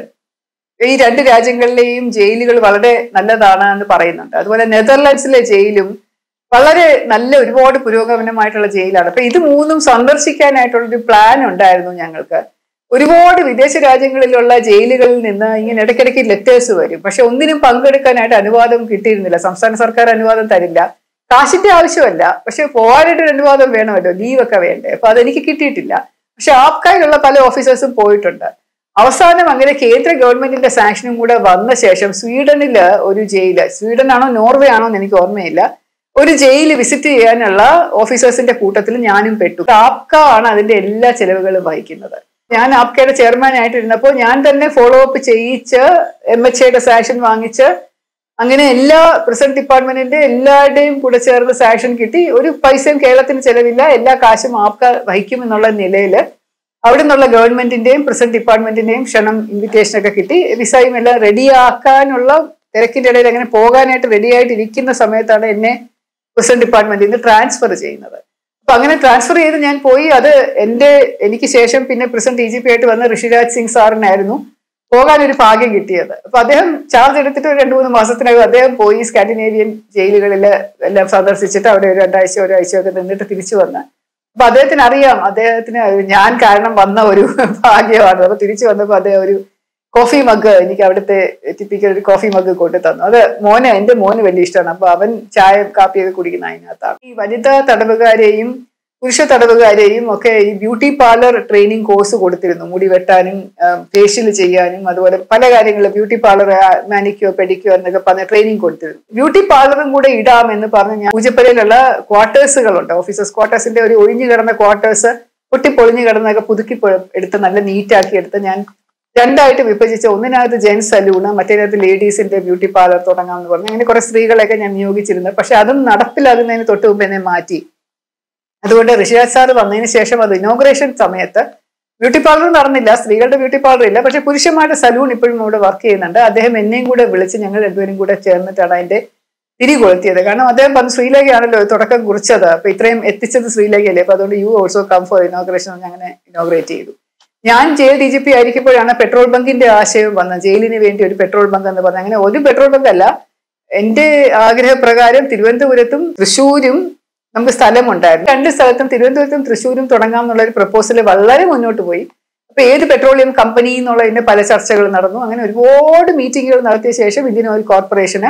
[SPEAKER 1] ഈ രണ്ട് രാജ്യങ്ങളിലെയും ജയിലുകൾ വളരെ നല്ലതാണ് എന്ന് പറയുന്നുണ്ട് അതുപോലെ നെതർലാൻഡ്സിലെ ജയിലും വളരെ നല്ല ഒരുപാട് പുരോഗമനമായിട്ടുള്ള ജയിലാണ് അപ്പൊ ഇത് മൂന്നും സന്ദർശിക്കാനായിട്ടുള്ളൊരു പ്ലാൻ ഉണ്ടായിരുന്നു ഞങ്ങൾക്ക് ഒരുപാട് വിദേശ രാജ്യങ്ങളിലുള്ള ജയിലുകളിൽ നിന്ന് ഇങ്ങനെ ഇടയ്ക്കിടയ്ക്ക് ലെറ്റേഴ്സ് വരും പക്ഷെ ഒന്നിനും പങ്കെടുക്കാനായിട്ട് അനുവാദം കിട്ടിയിരുന്നില്ല സംസ്ഥാന സർക്കാർ അനുവാദം തരില്ല കാശിന്റെ ആവശ്യമല്ല പക്ഷെ പോകാനായിട്ടൊരു അനുവാദം വേണമല്ലോ ലീവൊക്കെ വേണ്ടേ അപ്പൊ അതെനിക്ക് കിട്ടിയിട്ടില്ല പക്ഷെ ആപ്കായിലുള്ള പല ഓഫീസേഴ്സും പോയിട്ടുണ്ട് അവസാനം അങ്ങനെ കേന്ദ്ര ഗവൺമെന്റിന്റെ സാങ്ഷനും കൂടെ വന്ന ശേഷം സ്വീഡനില് ഒരു ജയില് സ്വീഡൻ ആണോ നോർവേ ആണോ എന്ന് എനിക്ക് ഓർമ്മയില്ല ഒരു ജയിൽ വിസിറ്റ് ചെയ്യാനുള്ള ഓഫീസേഴ്സിന്റെ കൂട്ടത്തിൽ ഞാനും പെട്ടു ആപ്ക ആണ് അതിന്റെ എല്ലാ ചെലവുകളും വഹിക്കുന്നത് ഞാൻ ആപ്കയുടെ ചെയർമാൻ ആയിട്ടിരുന്നപ്പോൾ ഞാൻ തന്നെ ഫോളോ അപ്പ് ചെയ്യിച്ച് എം എച്ച് എയുടെ സാക്ഷൻ വാങ്ങിച്ച് അങ്ങനെ എല്ലാ പ്രസിഡന്റ് ഡിപ്പാർട്ട്മെന്റിന്റെ എല്ലാവരുടെയും കൂടെ ചേർന്ന് സാക്ഷൻ കിട്ടി ഒരു പൈസയും കേരളത്തിന് ചെലവില്ല എല്ലാ കാശും ആപ്ക വഹിക്കുമെന്നുള്ള നിലയിൽ അവിടെ നിന്നുള്ള ഗവൺമെന്റിന്റെയും പ്രസിഡന്റ് ഡിപ്പാർട്ട്മെന്റിന്റെയും ക്ഷണം ഇൻവിറ്റേഷൻ ഒക്കെ കിട്ടി വിസയും എല്ലാം റെഡിയാക്കാനുള്ള തിരക്കിന്റെ ഇടയിൽ അങ്ങനെ പോകാനായിട്ട് റെഡി ആയിട്ട് ഇരിക്കുന്ന സമയത്താണ് എന്നെ പ്രസിഡന്റ് ഡിപ്പാർട്ട്മെന്റിൽ നിന്ന് ട്രാൻസ്ഫർ ചെയ്യുന്നത് അപ്പൊ അങ്ങനെ ട്രാൻസ്ഫർ ചെയ്ത് ഞാൻ പോയി അത് എന്റെ എനിക്ക് ശേഷം പിന്നെ പ്രസിഡന്റ് ഡി ജി പി ആയിട്ട് വന്ന ഋഷിരാജ് സിംഗ് സാറിനായിരുന്നു പോകാൻ ഒരു ഭാഗ്യം കിട്ടിയത് അപ്പൊ അദ്ദേഹം ചാർജ് എടുത്തിട്ട് ഒരു രണ്ടു മൂന്ന് മാസത്തിനകം അദ്ദേഹം പോയി സ്കാൻഡിനേവിയൻ ജയിലുകളിൽ എല്ലാം സന്ദർശിച്ചിട്ട് അവിടെ ഒരു രണ്ടാഴ്ച ഒരാഴ്ച ഒക്കെ നിന്നിട്ട് തിരിച്ചു വന്ന് അപ്പൊ അദ്ദേഹത്തിന് അറിയാം അദ്ദേഹത്തിന് ഞാൻ കാരണം വന്ന ഒരു ഭാഗ്യമാണ് അപ്പൊ തിരിച്ചു വന്നപ്പോ അദ്ദേഹം ഒരു കോഫി മഗ് എനിക്ക് അവിടുത്തെ ടിപ്പിക്കൽ ഒരു കോഫി മഗ് കൊണ്ടു തന്നു അത് മോന് എന്റെ മോന് വലിയ ഇഷ്ടമാണ് അപ്പൊ അവൻ ചായ കാപ്പിയൊക്കെ കുടിക്കുന്ന അതിനകത്താണ് ഈ വനിതാ തടവുകാരെയും പുരുഷ തടവുകാരെയും ഒക്കെ ഈ ബ്യൂട്ടി പാർലർ ട്രെയിനിങ് കോഴ്സ് കൊടുത്തിരുന്നു മുടി വെട്ടാനും ഫേഷ്യൽ ചെയ്യാനും അതുപോലെ പല കാര്യങ്ങളും ബ്യൂട്ടി പാർലർ മാനിക്കോ പെഡിക്കോ എന്നൊക്കെ പറഞ്ഞ ട്രെയിനിങ് കൊടുത്തിരുന്നു ബ്യൂട്ടി പാർലറും കൂടെ ഇടാം എന്ന് പറഞ്ഞ് ഞാൻ പൂജപ്പുരയിലുള്ള ക്വാർട്ടേഴ്സുകളുണ്ട് ഓഫീസേഴ്സ് ക്വാർട്ടേഴ്സിന്റെ ഒരു ഒഴിഞ്ഞു കിടന്ന ക്വാർട്ടേഴ്സ് പൊട്ടിപ്പൊളിഞ്ഞു കിടന്നൊക്കെ പുതുക്കി പൊ- എടുത്ത് നല്ല നീറ്റാക്കി എടുത്ത് ഞാൻ രണ്ടായിട്ട് വിഭജിച്ച് ഒന്നിനകത്ത് ജെൻസ് സലൂണ് മറ്റേനകത്ത് ലേഡീസിന്റെ ബ്യൂട്ടി പാർലർ തുടങ്ങാമെന്ന് പറഞ്ഞു അങ്ങനെ കുറെ സ്ത്രീകളെയൊക്കെ ഞാൻ നിയോഗിച്ചിരുന്നു പക്ഷെ അതും നടപ്പിലാകുന്നതിന് തൊട്ട് മുമ്പ് എന്നെ മാറ്റി അതുകൊണ്ട് ഋഷിരാജ് സാർ വന്നതിന് ശേഷം അത് ഇനോഗ്രേഷൻ സമയത്ത് ബ്യൂട്ടി പാർലർ നടന്നില്ല സ്ത്രീകളുടെ ബ്യൂട്ടി പാർലർ ഇല്ല പക്ഷെ പുരുഷന്മാരുടെ സലൂൺ ഇപ്പോഴും ഇവിടെ വർക്ക് ചെയ്യുന്നുണ്ട് അദ്ദേഹം എന്നെയും കൂടെ വിളിച്ച് ഞങ്ങൾ രണ്ടുപേരും കൂടെ ചേർന്നിട്ടാണ് അതിന്റെ തിരി കൊളുത്തിയത് കാരണം അദ്ദേഹം പറഞ്ഞു ശ്രീലേഖയാണല്ലോ തുടക്കം കുറിച്ചത് അപ്പൊ ഇത്രയും എത്തിച്ചത് ശ്രീലേഖയല്ലേ അപ്പൊ അതുകൊണ്ട് you also come for inauguration എന്ന് അങ്ങനെ ഇനോഗ്രേറ്റ് ചെയ്തു ഞാൻ ജയിൽ ഡി ജി പി ആയിരിക്കുമ്പോഴാണ് പെട്രോൾ ബങ്കിന്റെ ആശയം വന്നത് ജയിലിന് വേണ്ടി ഒരു പെട്രോൾ ബങ്ക് എന്ന് പറഞ്ഞത് അങ്ങനെ ഒരു പെട്രോൾ ബങ്ക് അല്ല എന്റെ ആഗ്രഹപ്രകാരം തിരുവനന്തപുരത്തും തൃശ്ശൂരും നമുക്ക് സ്ഥലമുണ്ടായിരുന്നു രണ്ട് സ്ഥലത്തും തിരുവനന്തപുരത്തും തൃശ്ശൂരും തുടങ്ങാം എന്നുള്ള ഒരു പ്രപ്പോസൽ വളരെ മുന്നോട്ട് പോയി അപ്പൊ ഏത് പെട്രോളിയം കമ്പനി എന്നുള്ളതിന്റെ പല ചർച്ചകൾ നടന്നു അങ്ങനെ ഒരുപാട് മീറ്റിങ്ങുകൾ നടത്തിയ ശേഷം ഇന്ത്യൻ ഓയിൽ കോർപ്പറേഷന്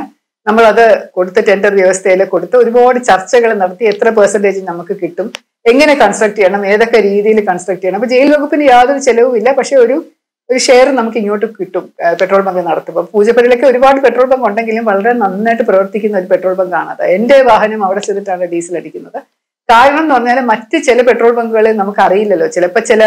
[SPEAKER 1] നമ്മളത് കൊടുത്ത് ടെൻഡർ വ്യവസ്ഥയിൽ കൊടുത്ത് ഒരുപാട് ചർച്ചകൾ നടത്തി എത്ര പെർസെൻറ്റേജ് നമുക്ക് കിട്ടും എങ്ങനെ കൺസ്ട്രക്ട് ചെയ്യണം ഏതൊക്കെ രീതിയിൽ കൺസ്ട്രക്ട് ചെയ്യണം അപ്പൊ ജയിൽ വകുപ്പിന് യാതൊരു ചെലവുമില്ല പക്ഷെ ഒരു ഒരു ഷെയർ നമുക്ക് ഇങ്ങോട്ട് കിട്ടും ആ, പെട്രോൾ ബങ്ക് നടത്തുമ്പോൾ പൂജപ്പള്ളിയിലൊക്കെ ഒരുപാട് പെട്രോൾ ബങ്ക് ഉണ്ടെങ്കിലും വളരെ നന്നായിട്ട് പ്രവർത്തിക്കുന്ന ഒരു പെട്രോൾ ബങ്ക് ആണ് അത് എന്റെ വാഹനം അവിടെ ചെന്നിട്ടാണ് ഡീസൽ അടിക്കുന്നത് കാരണം എന്ന് പറഞ്ഞാൽ മറ്റ് ചില പെട്രോൾ ബങ്കുകളിൽ നമുക്ക് അറിയില്ലല്ലോ ചിലപ്പോൾ ചില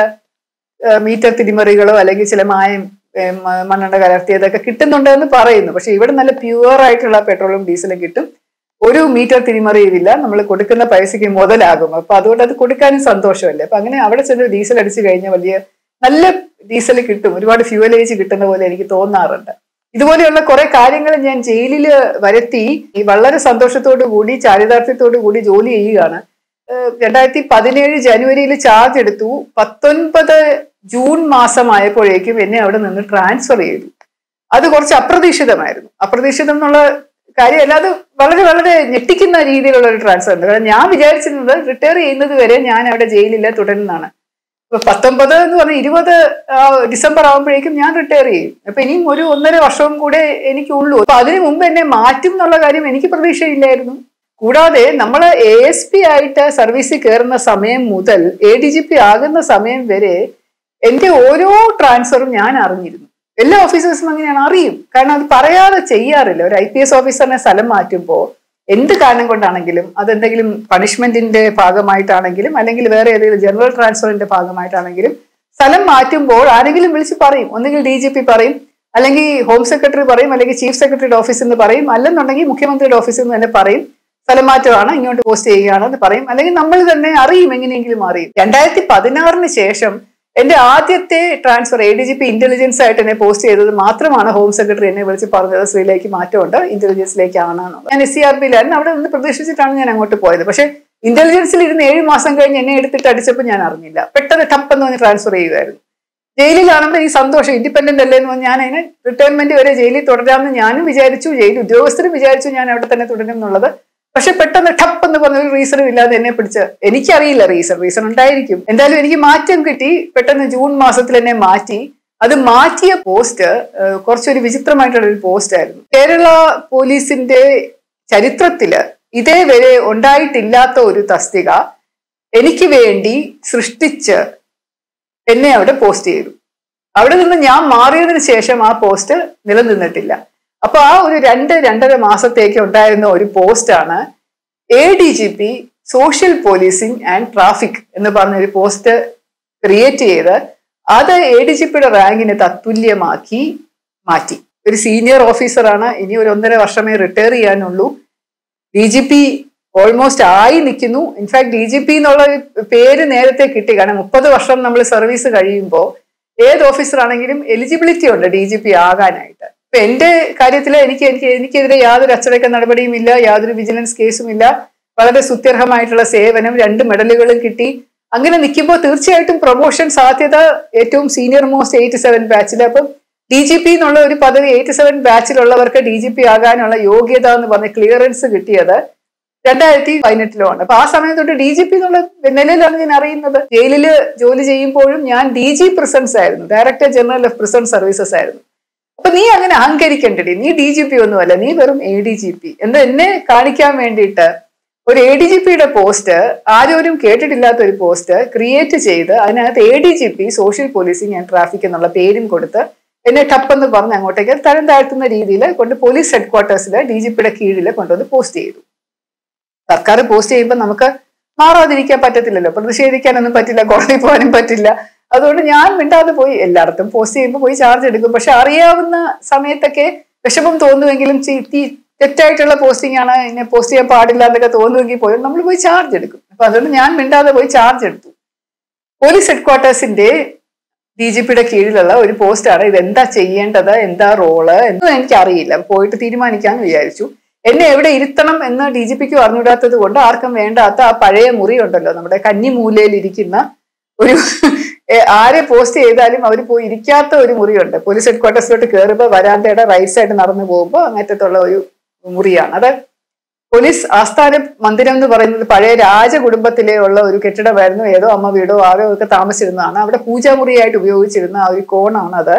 [SPEAKER 1] ആ, മീറ്റർ തിരിമറികളോ അല്ലെങ്കിൽ ചില മായം ഏ, മ- മണ്ണെണ്ണ കലർത്തിയതൊക്കെ കിട്ടുന്നുണ്ടെന്ന് പറയുന്നു പക്ഷെ ഇവിടെ നല്ല പ്യുവർ ആയിട്ടുള്ള പെട്രോളും ഡീസലും കിട്ടും ഒരു മീറ്റർ തിരിമറിയുമില്ല നമ്മൾ കൊടുക്കുന്ന പൈസയ്ക്ക് മുതലാകും അപ്പൊ അതുകൊണ്ട് അത് കൊടുക്കാനും സന്തോഷമല്ലേ അപ്പൊ അങ്ങനെ അവിടെ ചെന്ന് ഡീസൽ അടിച്ചു കഴിഞ്ഞാൽ വലിയ നല്ല ഡീസൽ കിട്ടും ഒരുപാട് ഫ്യൂവലേജ് കിട്ടുന്ന പോലെ എനിക്ക് തോന്നാറുണ്ട് ഇതുപോലെയുള്ള കുറെ കാര്യങ്ങൾ ഞാൻ ജയിലിൽ വരുത്തി ഈ വളരെ സന്തോഷത്തോടു കൂടി ചാരിതാർത്ഥ്യത്തോടു കൂടി ജോലി ചെയ്യുകയാണ് ഏഹ് രണ്ടായിരത്തി പതിനേഴ് ജനുവരിയിൽ ചാർജ് എടുത്തു പത്തൊൻപത് ജൂൺ മാസമായപ്പോഴേക്കും എന്നെ അവിടെ നിന്ന് ട്രാൻസ്ഫർ ചെയ്തു അത് കുറച്ച് അപ്രതീക്ഷിതമായിരുന്നു അപ്രതീക്ഷിതം എന്നുള്ള കാര്യം അല്ലാതെ വളരെ വളരെ ഞെട്ടിക്കുന്ന രീതിയിലുള്ള ഒരു ട്രാൻസ്ഫർ ഉണ്ട് കാരണം ഞാൻ വിചാരിച്ചിരുന്നത് റിട്ടയർ ചെയ്യുന്നത് വരെ ഞാൻ അവിടെ ജയിലിൽ തുടരുന്നതാണ് ഇപ്പൊ പത്തൊമ്പത് എന്ന് പറഞ്ഞാൽ ഇരുപത് ആ, ഡിസംബർ ആകുമ്പോഴേക്കും ഞാൻ റിട്ടയർ ചെയ്യും അപ്പൊ ഇനിയും ഒരു ഒന്നര വർഷവും കൂടെ എനിക്കുള്ളൂ അപ്പൊ അതിനു മുമ്പ് എന്നെ മാറ്റും എന്നുള്ള കാര്യം എനിക്ക് പ്രതീക്ഷയില്ലായിരുന്നു കൂടാതെ നമ്മൾ എ എസ് പി ആയിട്ട് സർവീസിൽ കയറുന്ന സമയം മുതൽ എ ഡി ജി പി ആകുന്ന സമയം വരെ എന്റെ ഓരോ ട്രാൻസ്ഫറും ഞാൻ അറിഞ്ഞിരുന്നു എല്ലാ ഓഫീസേഴ്സും അങ്ങനെയാണ് അറിയും കാരണം അത് പറയാതെ ചെയ്യാറില്ല ഒരു ഐ പി എസ് ഓഫീസറിനെ സ്ഥലം മാറ്റുമ്പോൾ എന്ത് കാരണം കൊണ്ടാണെങ്കിലും അതെന്തെങ്കിലും പണിഷ്മെന്റിന്റെ ഭാഗമായിട്ടാണെങ്കിലും അല്ലെങ്കിൽ വേറെ ഏതെങ്കിലും ജനറൽ ട്രാൻസ്ഫറിന്റെ ഭാഗമായിട്ടാണെങ്കിലും സ്ഥലം മാറ്റുമ്പോൾ ആരെങ്കിലും വിളിച്ച് പറയും ഒന്നുകിൽ ഡി ജി പി പറയും അല്ലെങ്കിൽ ഹോം സെക്രട്ടറി പറയും അല്ലെങ്കിൽ ചീഫ് സെക്രട്ടറിയുടെ ഓഫീസിൽ നിന്ന് പറയും അല്ലെന്നുണ്ടെങ്കിൽ മുഖ്യമന്ത്രിയുടെ ഓഫീസിൽ നിന്ന് തന്നെ പറയും സ്ഥലം മാറ്റമാണ് ഇങ്ങോട്ട് പോസ്റ്റ് ചെയ്യുകയാണെന്ന് പറയും അല്ലെങ്കിൽ നമ്മൾ തന്നെ അറിയും എങ്ങനെയെങ്കിലും അറിയും രണ്ടായിരത്തി പതിനാറിന് ശേഷം എന്റെ ആദ്യത്തെ transfer A D G P intelligence ആയിട്ട് എന്നെ പോസ്റ്റ് ചെയ്തത് മാത്രമാണ് ഹോം സെക്രട്ടറി എന്നെ വിളിച്ച് പറഞ്ഞത് ശ്രീയിലേക്ക് മാറ്റമുണ്ട് ഇന്റലിജൻസിലേക്കാണ് എന്നുള്ളത് ഞാൻ എസ് സി ആർ പിയിലായിരുന്നു അവിടെ നിന്ന് പ്രതീക്ഷിച്ചിട്ടാണ് ഞാൻ അങ്ങോട്ട് പോയത് പക്ഷെ ഇന്റലിജൻസിൽ ഇരുന്ന് ഏഴ് മാസം കഴിഞ്ഞ് എന്നെ എടുത്തിട്ട് അടിച്ചപ്പോൾ ഞാൻ അറിഞ്ഞില്ല പെട്ടെന്ന് ടപ്പെന്ന് പറഞ്ഞ് ട്രാൻസ്ഫർ ചെയ്യുമായിരുന്നു ജയിലിലാണെങ്കിൽ ഈ സന്തോഷം ഇൻഡിപെൻഡന്റ് അല്ലേ എന്ന് പറഞ്ഞ് ഞാൻ അതിന് റിട്ടയർമെന്റ് വരെ ജയിലിൽ തുടരാമെന്ന് ഞാനും വിചാരിച്ചു ജയിൽ ഉദ്യോഗസ്ഥരും വിചാരിച്ചു ഞാൻ അവിടെ തന്നെ തുടരും എന്നുള്ളത് പക്ഷെ പെട്ടെന്ന് ടപ്പ് എന്ന് പറഞ്ഞ ഒരു റീസണും ഇല്ലാതെ എന്നെ പിടിച്ച് എനിക്കറിയില്ല റീസൺ റീസൺ ഉണ്ടായിരിക്കും എന്തായാലും എനിക്ക് മാറ്റം കിട്ടി പെട്ടെന്ന് ജൂൺ മാസത്തിൽ എന്നെ മാറ്റി അത് മാറ്റിയ പോസ്റ്റ് ഏഹ്, കുറച്ചൊരു വിചിത്രമായിട്ടുള്ള ഒരു പോസ്റ്റ് ആയിരുന്നു കേരള പോലീസിന്റെ ചരിത്രത്തില് ഇതേവരെ ഉണ്ടായിട്ടില്ലാത്ത ഒരു തസ്തിക എനിക്ക് വേണ്ടി സൃഷ്ടിച്ച് എന്നെ അവിടെ പോസ്റ്റ് ചെയ്തു അവിടെ നിന്ന് ഞാൻ മാറിയതിനു ശേഷം ആ പോസ്റ്റ് നിലനിന്നിട്ടില്ല അപ്പൊ ആ ഒരു രണ്ട് രണ്ടര മാസത്തേക്ക് ഉണ്ടായിരുന്ന ഒരു പോസ്റ്റാണ് A D G P social policing and traffic എന്ന് പറഞ്ഞ ഒരു പോസ്റ്റ് ക്രിയേറ്റ് ചെയ്ത് അത് എ ഡി ജി പിയുടെ റാങ്കിനെ തത്തുല്യമാക്കി മാറ്റി ഒരു സീനിയർ ഓഫീസറാണ് ഇനി ഒരു ഒന്നര വർഷമേ റിട്ടയർ ചെയ്യാനുള്ളൂ ഡി ജി പി ഓൾമോസ്റ്റ് ആയി നിൽക്കുന്നു ഇൻഫാക്ട് ഡി ജി പി എന്നുള്ള ഒരു പേര് നേരത്തെ കിട്ടി കാരണം മുപ്പത് വർഷം നമ്മൾ സർവീസ് കഴിയുമ്പോൾ ഏത് ഓഫീസർ ആണെങ്കിലും എലിജിബിലിറ്റി ഉണ്ട് ഡി ജി പി ആകാനായിട്ട് ഇപ്പൊ എന്റെ കാര്യത്തിൽ എനിക്ക് എനിക്ക് എനിക്കെതിരെ യാതൊരു അച്ചടക്ക നടപടിയും ഇല്ല യാതൊരു വിജിലൻസ് കേസും ഇല്ല വളരെ സുത്യർഹമായിട്ടുള്ള സേവനം രണ്ട് മെഡലുകളും കിട്ടി അങ്ങനെ നിൽക്കുമ്പോൾ തീർച്ചയായിട്ടും പ്രൊമോഷൻ സാധ്യത ഏറ്റവും സീനിയർ മോസ്റ്റ് എയ്റ്റ് സെവൻ ബാച്ചിൽ അപ്പം ഡി ജി പി എന്നുള്ള ഒരു പദവി എയ്റ്റ് സെവൻ ബാച്ചിലുള്ളവർക്ക് ഡി ജി പി ആകാനുള്ള യോഗ്യത എന്ന് പറഞ്ഞ ക്ലിയറൻസ് കിട്ടിയത് രണ്ടായിരത്തി പതിനെട്ടിലുമാണ് അപ്പൊ ആ സമയം തൊട്ട് ഡി ജി പി എന്നുള്ള നിലയിലാണ് ഞാൻ അറിയുന്നത് ജയിലില് ജോലി ചെയ്യുമ്പോഴും ഞാൻ ഡി ജി പ്രിസൺസ് ആയിരുന്നു director general of prison services ആയിരുന്നു അപ്പൊ നീ അങ്ങനെ അഹങ്കരിക്കണ്ടടി നീ ഡി ജി പി ഒന്നുമല്ല നീ വെറും എ ഡി ജി പി എന്ന് എന്നെ കാണിക്കാൻ വേണ്ടിയിട്ട് ഒരു എ ഡി ജി പിയുടെ പോസ്റ്റ് ആരോരും കേട്ടിട്ടില്ലാത്ത ഒരു പോസ്റ്റ് ക്രിയേറ്റ് ചെയ്ത് അതിനകത്ത് A D G P social policing and traffic എന്നുള്ള പേരും കൊടുത്ത് എന്നെ ടപ്പെന്ന് പറഞ്ഞ് അങ്ങോട്ടേക്ക് തരം താഴ്ത്തുന്ന രീതിയിൽ കൊണ്ട് പോലീസ് ഹെഡ് ക്വാർട്ടേഴ്സിൽ ഡി ജി പിയുടെ കീഴിൽ കൊണ്ടുവന്ന് പോസ്റ്റ് ചെയ്തു സർക്കാർ പോസ്റ്റ് ചെയ്യുമ്പോൾ നമുക്ക് മാറാതിരിക്കാൻ പറ്റത്തില്ലല്ലോ പ്രതിഷേധിക്കാനൊന്നും പറ്റില്ല കോടതി പോകാനും പറ്റില്ല അതുകൊണ്ട് ഞാൻ മിണ്ടാതെ പോയി എല്ലായിടത്തും പോസ്റ്റ് ചെയ്യുമ്പോൾ പോയി ചാർജ് എടുക്കും പക്ഷെ അറിയാവുന്ന സമയത്തൊക്കെ വിഷമം തോന്നുമെങ്കിലും ചീ- തീ- തെറ്റായിട്ടുള്ള പോസ്റ്റിംഗ് ആണ് എന്നെ പോസ്റ്റ് ചെയ്യാൻ പാടില്ല എന്നൊക്കെ തോന്നുമെങ്കിൽ പോലും നമ്മൾ പോയി ചാർജ് എടുക്കും അപ്പൊ അതുകൊണ്ട് ഞാൻ മിണ്ടാതെ പോയി ചാർജ് എടുത്തു പോലീസ് ഹെഡ് ക്വാർട്ടേഴ്സിന്റെ ഡി ജി പിയുടെ കീഴിലുള്ള ഒരു പോസ്റ്റാണ് ഇത് എന്താ ചെയ്യേണ്ടത് എന്താ റോള് എന്നും എനിക്കറിയില്ല പോയിട്ട് തീരുമാനിക്കാമെന്ന് വിചാരിച്ചു എന്നെ എവിടെ ഇരുത്തണം എന്ന് ഡി ജി പിക്ക് അറിഞ്ഞുവിടാത്തത് കൊണ്ട് ആർക്കും വേണ്ടാത്ത ആ പഴയ മുറി ഉണ്ടല്ലോ നമ്മുടെ കന്നിമൂലയിൽ ഇരിക്കുന്ന ഒരു ഏ, ആരെ പോസ്റ്റ് ചെയ്താലും അവർ പോയി ഇരിക്കാത്ത ഒരു മുറിയുണ്ട് പോലീസ് ഹെഡ് ക്വാർട്ടേഴ്സിലോട്ട് കയറുമ്പോൾ വരാന്തയുടെ റൈറ്റ് സൈഡ് നടന്നു പോകുമ്പോൾ അങ്ങനത്തുള്ള ഒരു മുറിയാണ് അത് പോലീസ് ആസ്ഥാന മന്ദിരം എന്ന് പറയുന്നത് പഴയ രാജകുടുംബത്തിലെ ഉള്ള ഒരു കെട്ടിടമായിരുന്നു ഏതോ അമ്മ വീടോ ആരോ ഒക്കെ താമസിച്ചിരുന്നതാണ് അവിടെ പൂജാമുറിയായിട്ട് ഉപയോഗിച്ചിരുന്ന ആ ഒരു കോണാണ് അത്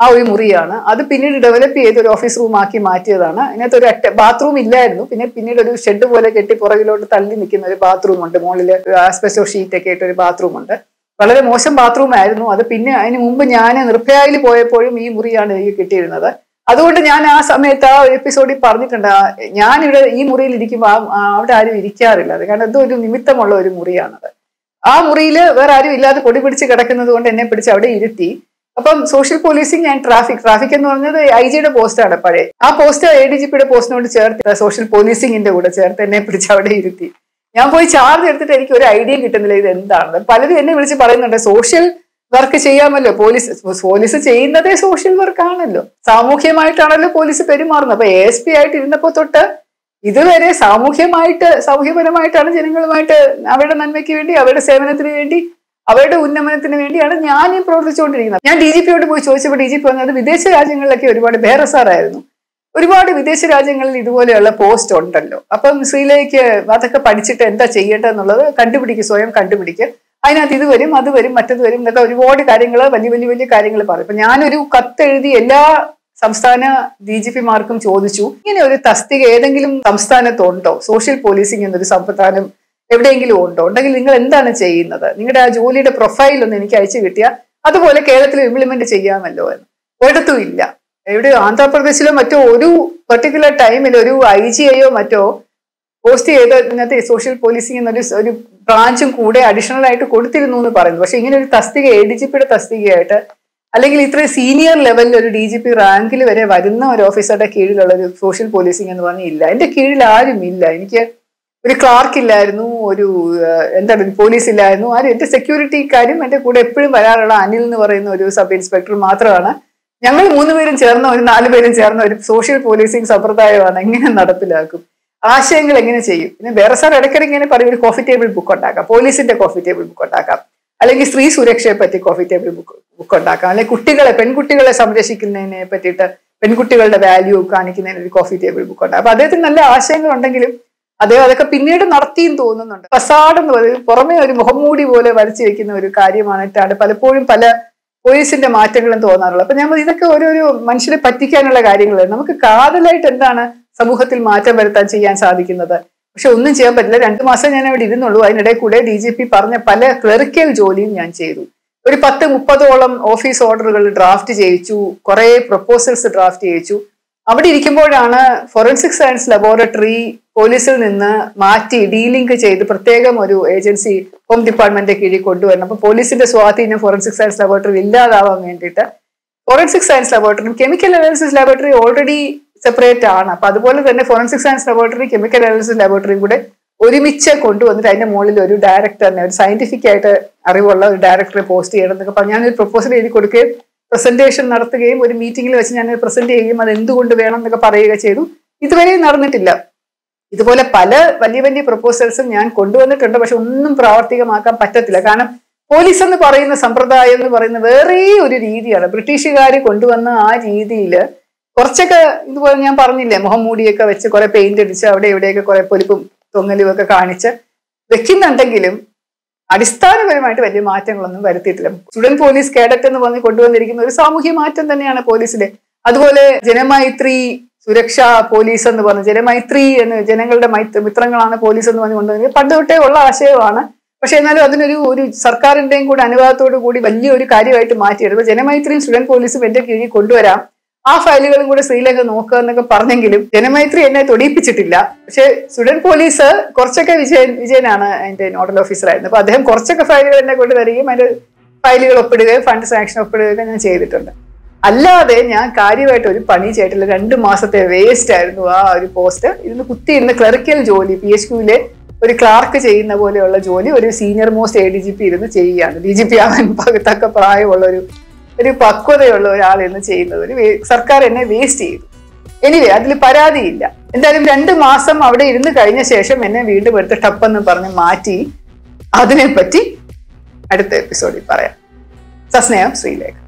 [SPEAKER 1] ആ ഒരു മുറിയാണ് അത് പിന്നീട് ഡെവലപ്പ് ചെയ്ത് ഒരു ഓഫീസ് റൂം ആക്കി മാറ്റിയതാണ് അതിനകത്ത് ഒരു അറ്റ ബാത്റൂം ഇല്ലായിരുന്നു പിന്നെ പിന്നീട് ഒരു ഷെഡ് പോലെ കെട്ടി പുറകിലോട്ട് തള്ളി നിൽക്കുന്ന ഒരു ബാത്റൂം ഉണ്ട് മുകളിൽ ആസ്പെസ്റ്റോ ഷീറ്റ് ഒക്കെ ഇട്ട് ഒരു ബാത്റൂം ഉണ്ട് വളരെ മോശം ബാത്റൂം ആയിരുന്നു അത് പിന്നെ അതിന് മുമ്പ് ഞാൻ നിർഭയായിൽ പോയപ്പോഴും ഈ മുറിയാണ് എനിക്ക് കിട്ടിയിരുന്നത് അതുകൊണ്ട് ഞാൻ ആ സമയത്ത് ആ ഒരു എപ്പിസോഡിൽ പറഞ്ഞിട്ടുണ്ട് ആ, ഞാനിവിടെ ഈ മുറിയിൽ ഇരിക്കുമ്പോൾ ആ- ആ അവിടെ ആരും ഇരിക്കാറില്ല അത് കാരണം എന്തോ ഒരു നിമിത്തമുള്ള ഒരു മുറിയാണത് ആ മുറിയിൽ വേറെ ആരും ഇല്ലാതെ പൊടി പിടിച്ച് കിടക്കുന്നത് കൊണ്ട് എന്നെ പിടിച്ച് അവിടെ ഇരുത്തി അപ്പം social policing and traffic traffic എന്ന് പറഞ്ഞത് ഐ ജിയുടെ പോസ്റ്റാണ് പഴയ ആ പോസ്റ്റ് എ ഡി ജി പിയുടെ പോസ്റ്റിനോട് ചേർത്ത് സോഷ്യൽ പോലീസിങ്ങിന്റെ കൂടെ ചേർത്ത് എന്നെ പിടിച്ച് അവിടെ ഇരുത്തി ഞാൻ പോയി ചാർജ് എടുത്തിട്ട് എനിക്ക് ഒരു ഐഡിയ കിട്ടുന്നില്ല ഇത് എന്താണെന്ന് പലരും എന്നെ വിളിച്ച് പറയുന്നുണ്ട് സോഷ്യൽ വർക്ക് ചെയ്യാമല്ലോ പോലീസ് പോലീസ് ചെയ്യുന്നതേ സോഷ്യൽ വർക്ക് ആണല്ലോ സാമൂഹ്യമായിട്ടാണല്ലോ പോലീസ് പെരുമാറുന്നത് അപ്പൊ എ എസ് പി ആയിട്ട് ഇരുന്നപ്പോ തൊട്ട് ഇതുവരെ സാമൂഹ്യമായിട്ട് സാമൂഹ്യപരമായിട്ടാണ് ജനങ്ങളുമായിട്ട് അവരുടെ നന്മയ്ക്ക് വേണ്ടി അവരുടെ സേവനത്തിന് വേണ്ടി അവരുടെ ഉന്നമനത്തിന് വേണ്ടിയാണ് ഞാൻ ഈ പ്രവർത്തിച്ചുകൊണ്ടിരിക്കുന്നത് ഞാൻ ഡി ജി പിയോട് പോയി ചോദിച്ചപ്പോൾ ഡി ജി പി പറഞ്ഞത് വിദേശ രാജ്യങ്ങളിലൊക്കെ ഒരുപാട് ബേറസാറായിരുന്നു ഒരുപാട് വിദേശ രാജ്യങ്ങളിൽ ഇതുപോലെയുള്ള പോസ്റ്റ് ഉണ്ടല്ലോ അപ്പം ശ്രീലയ്ക്ക് അതൊക്കെ പഠിച്ചിട്ട് എന്താ ചെയ്യേണ്ടതെന്നുള്ളത് കണ്ടുപിടിക്കുക സ്വയം കണ്ടുപിടിക്കുക അതിനകത്ത് ഇത് വരും അത് വരും മറ്റത് വരും എന്നൊക്കെ ഒരുപാട് കാര്യങ്ങൾ വലിയ വലിയ വലിയ കാര്യങ്ങൾ പറയും അപ്പൊ ഞാനൊരു കത്തെഴുതി എല്ലാ സംസ്ഥാന ഡി ജി പിമാർക്കും ചോദിച്ചു ഇങ്ങനെ ഒരു തസ്തിക ഏതെങ്കിലും സംസ്ഥാനത്തുണ്ടോ സോഷ്യൽ പോലീസിംഗ് എന്നൊരു സംവിധാനം എവിടെയെങ്കിലും ഉണ്ടോ ഉണ്ടെങ്കിൽ നിങ്ങൾ എന്താണ് ചെയ്യുന്നത് നിങ്ങളുടെ ആ ജോലിയുടെ പ്രൊഫൈൽ ഒന്ന് എനിക്ക് അയച്ചു കിട്ടിയാൽ അതുപോലെ കേരളത്തിൽ ഇംപ്ലിമെന്റ് ചെയ്യാമല്ലോ എന്ന് ഒരിടത്തും ഇല്ല എവിടെ ആന്ധ്രാപ്രദേശിലോ മറ്റോ ഒരു പെർട്ടിക്കുലർ ടൈമിൽ ഒരു ഐ ജി ഐയോ മറ്റോ പോസ്റ്റ് ചെയ്ത ഇതിനകത്ത് സോഷ്യൽ പോലീസിംഗ് എന്നൊരു സ് ഒരു ബ്രാഞ്ചും കൂടെ അഡീഷണൽ ആയിട്ട് കൊടുത്തിരുന്നു എന്ന് പറയുന്നു പക്ഷെ ഇങ്ങനെ ഒരു തസ്തിക എ ഡി ജി പിയുടെ തസ്തികയായിട്ട് അല്ലെങ്കിൽ ഇത്രയും സീനിയർ ലെവലിൽ ഒരു ഡി ജി പി റാങ്കിൽ വരെ വരുന്ന ഒരു ഓഫീസറുടെ കീഴിലുള്ള ഒരു സോഷ്യൽ പോലീസിംഗ് എന്ന് പറഞ്ഞാൽ ഇല്ല എന്റെ കീഴിൽ ആരും ഇല്ല എനിക്ക് ഒരു ക്ലാർക്ക് ഇല്ലായിരുന്നു ഒരു ഏഹ്, എന്താണ് ഒരു പോലീസ് ഇല്ലായിരുന്നു ആരും എന്റെ സെക്യൂരിറ്റിക്കാരും എന്റെ കൂടെ എപ്പോഴും വരാറുള്ള അനിൽ എന്ന് പറയുന്ന ഒരു സബ് ഇൻസ്പെക്ടർ മാത്രമാണ് ഞങ്ങൾ മൂന്നുപേരും ചേർന്ന ഒരു നാലുപേരും ചേർന്ന ഒരു സോഷ്യൽ പോലീസിംഗ് സമ്പ്രദായമാണ് എങ്ങനെ നടപ്പിലാക്കും ആശയങ്ങൾ എങ്ങനെ ചെയ്യും പിന്നെ വേറെ സാർ ഇടയ്ക്കിടെ ഇങ്ങനെ പറയും ഒരു കോഫി ടേബിൾ ബുക്ക് ഉണ്ടാക്കാം പോലീസിന്റെ കോഫി ടേബിൾ ബുക്ക് ഉണ്ടാക്കാം അല്ലെങ്കിൽ സ്ത്രീ സുരക്ഷയെ പറ്റി കോഫി ടേബിൾ ബുക്ക് ബുക്ക് ഉണ്ടാക്കാം അല്ലെങ്കിൽ കുട്ടികളെ പെൺകുട്ടികളെ സംരക്ഷിക്കുന്നതിനെ പറ്റിയിട്ട് പെൺകുട്ടികളുടെ വാല്യൂ കാണിക്കുന്നതിന് ഒരു കോഫി ടേബിൾ ബുക്ക് ഉണ്ടാക്കാം അപ്പൊ അദ്ദേഹത്തിന് നല്ല ആശയങ്ങൾ ഉണ്ടെങ്കിലും അദ്ദേഹം അതൊക്കെ പിന്നീട് നടത്തിയും തോന്നുന്നുണ്ട് ഫസാഡ് എന്ന് പറയുന്നത് പുറമേ ഒരു മുഖംമൂടി പോലെ വരച്ചു വെക്കുന്ന ഒരു കാര്യമായിട്ടാണ് പലപ്പോഴും പല പോലീസിന്റെ മാറ്റങ്ങളും തോന്നാറുള്ളത് അപ്പൊ ഞാൻ ഇതൊക്കെ ഓരോരോ മനുഷ്യരെ പറ്റിക്കാനുള്ള കാര്യങ്ങളാണ് നമുക്ക് കാതലായിട്ട് എന്താണ് സമൂഹത്തിൽ മാറ്റം വരുത്താൻ ചെയ്യാൻ സാധിക്കുന്നത് പക്ഷെ ഒന്നും ചെയ്യാൻ പറ്റില്ല രണ്ടു മാസം ഞാൻ അവിടെ ഇരുന്നുള്ളൂ അതിനിടെ കൂടെ ഡി ജി പി പറഞ്ഞ പല ക്ലറിക്കൽ ജോലിയും ഞാൻ ചെയ്തു ഒരു പത്ത് മുപ്പതോളം ഓഫീസ് ഓർഡറുകൾ ഡ്രാഫ്റ്റ് ചെയ്യിച്ചു കുറെ പ്രപ്പോസൽസ് ഡ്രാഫ്റ്റ് ചെയ്യിച്ചു അവിടെ ഇരിക്കുമ്പോഴാണ് ഫോറൻസിക് സയൻസ് ലബോറട്ടറി പോലീസിൽ നിന്ന് മാറ്റി ഡീലിങ്ക് ചെയ്ത് പ്രത്യേകം ഒരു ഏജൻസി ഹോം ഡിപ്പാർട്ട്മെന്റിന്റെ കീഴിൽ കൊണ്ടുവരണം അപ്പൊ പോലീസിന്റെ സ്വാധീനം ഫോറൻസിക് സയൻസ് ലബോറട്ടറി ഇല്ലാതാവാൻ വേണ്ടിയിട്ട് ഫോറൻസിക് സയൻസ് ലബോറട്ടറിയും chemical analysis laboratory already separate ആണ് അപ്പൊ അതുപോലെ തന്നെ forensic science laboratory chemical analysis ലബോറട്ടറിയും കൂടെ ഒരുമിച്ച് കൊണ്ടുവന്നിട്ട് അതിന്റെ മുകളിൽ ഒരു ഡയറക്ടറിനെ ഒരു സയന്റിഫിക് ആയിട്ട് അറിവുള്ള ഒരു ഡയറക്ടറെ പോസ്റ്റ് ചെയ്യണം എന്നൊക്കെ പറഞ്ഞ് ഞാനൊരു പ്രപ്പോസൽ എഴുതി കൊടുക്കുകയും പ്രസന്റേഷൻ നടത്തുകയും ഒരു മീറ്റിംഗിൽ വെച്ച് ഞാൻ പ്രസന്റ് ചെയ്യുകയും അത് എന്തുകൊണ്ട് വേണം എന്നൊക്കെ പറയുക ചെയ്തു ഇതുവരെയും നടന്നിട്ടില്ല ഇതുപോലെ പല വലിയ വലിയ പ്രപ്പോസൽസും ഞാൻ കൊണ്ടുവന്നിട്ടുണ്ട് പക്ഷെ ഒന്നും പ്രാവർത്തികമാക്കാൻ പറ്റത്തില്ല കാരണം പോലീസ് എന്ന് പറയുന്ന സമ്പ്രദായം എന്ന് പറയുന്ന വേറെ ഒരു രീതിയാണ് ബ്രിട്ടീഷുകാർ കൊണ്ടുവന്ന ആ രീതിയിൽ കുറച്ചൊക്കെ ഇതുപോലെ ഞാൻ പറഞ്ഞില്ലേ മുഖം മൂടിയൊക്കെ വെച്ച് കുറെ പെയിന്റ് അടിച്ച് അവിടെ ഇവിടെയൊക്കെ കുറെ പൊലിപ്പും തൊങ്ങലും ഒക്കെ കാണിച്ച് വെക്കുന്നുണ്ടെങ്കിലും അടിസ്ഥാനപരമായിട്ട് വലിയ മാറ്റങ്ങളൊന്നും വരുത്തിയിട്ടില്ല സ്റ്റുഡന്റ് പോലീസ് കേഡറ്റ് എന്ന് പറഞ്ഞ് കൊണ്ടുവന്നിരിക്കുന്ന ഒരു സാമൂഹ്യ മാറ്റം തന്നെയാണ് പോലീസിലെ അതുപോലെ ജനമൈത്രി സുരക്ഷാ പോലീസ് എന്ന് പറഞ്ഞ് ജനമൈത്രി എന്ന് ജനങ്ങളുടെ മൈത്രി മിത്രങ്ങളാണ് പോലീസ് എന്ന് പറഞ്ഞ് കൊണ്ടുവന്നത് പണ്ട് തൊട്ടേ ഉള്ള ആശയമാണ് പക്ഷെ എന്നാലും അതിനൊരു ഒരു സർക്കാരിന്റെയും കൂടി അനുവാദത്തോടു കൂടി വലിയൊരു കാര്യമായിട്ട് മാറ്റിയെടുത്തു ജനമൈത്രിയും സ്റ്റുഡന്റ് പോലീസും എന്റെ കീഴിൽ കൊണ്ടുവരാം ആ ഫയലുകളും കൂടെ ശ്രീലങ്ക നോക്കുക എന്നൊക്കെ പറഞ്ഞെങ്കിലും ജനമൈത്രി എന്നെ തൊടിയിപ്പിച്ചിട്ടില്ല പക്ഷെ സ്റ്റുഡന്റ് പോലീസ് കുറച്ചൊക്കെ വിജയൻ വിജയനാണ് അതിന്റെ നോഡൽ ഓഫീസറായിരുന്നു അപ്പൊ അദ്ദേഹം കുറച്ചൊക്കെ ഫയലുകൾ എന്നെ കൊണ്ട് തരികയും അതിന്റെ ഫയലുകൾ ഒപ്പിടുകയും ഫണ്ട് സാങ്ഷൻ ഒപ്പിടുകയൊക്കെ ഞാൻ ചെയ്തിട്ടുണ്ട് അല്ലാതെ ഞാൻ കാര്യമായിട്ട് ഒരു പണി ചെയ്തിട്ടില്ല രണ്ട് മാസത്തെ വേസ്റ്റ് ആയിരുന്നു ആ ഒരു പോസ്റ്റ് ഇരുന്ന് കുത്തിയിരുന്ന് ക്ലറിക്കൽ ജോലി പി എച്ച് ക്യൂവിലെ ഒരു ക്ലാർക്ക് ചെയ്യുന്ന പോലെയുള്ള ജോലി ഒരു senior most A D G P ഇരുന്ന് ചെയ്യുകയാണ് ഡി ജി പി ആവാൻ തക്ക പ്രായമുള്ള ഒരു ഒരു പക്വതയുള്ള ഒരാൾ എന്ന് ചെയ്യുന്നത് ഒരു വേ- സർക്കാർ എന്നെ വേസ്റ്റ് ചെയ്തു എനിവേ അതിൽ പരാതിയില്ല എന്തായാലും രണ്ട് മാസം അവിടെ ഇരുന്ന് കഴിഞ്ഞ ശേഷം എന്നെ വീണ്ടും എടുത്ത് ടപ്പെന്ന് പറഞ്ഞ് മാറ്റി അതിനെപ്പറ്റി അടുത്ത എപ്പിസോഡിൽ പറയാം സസ്നേഹം ശ്രീലേഖ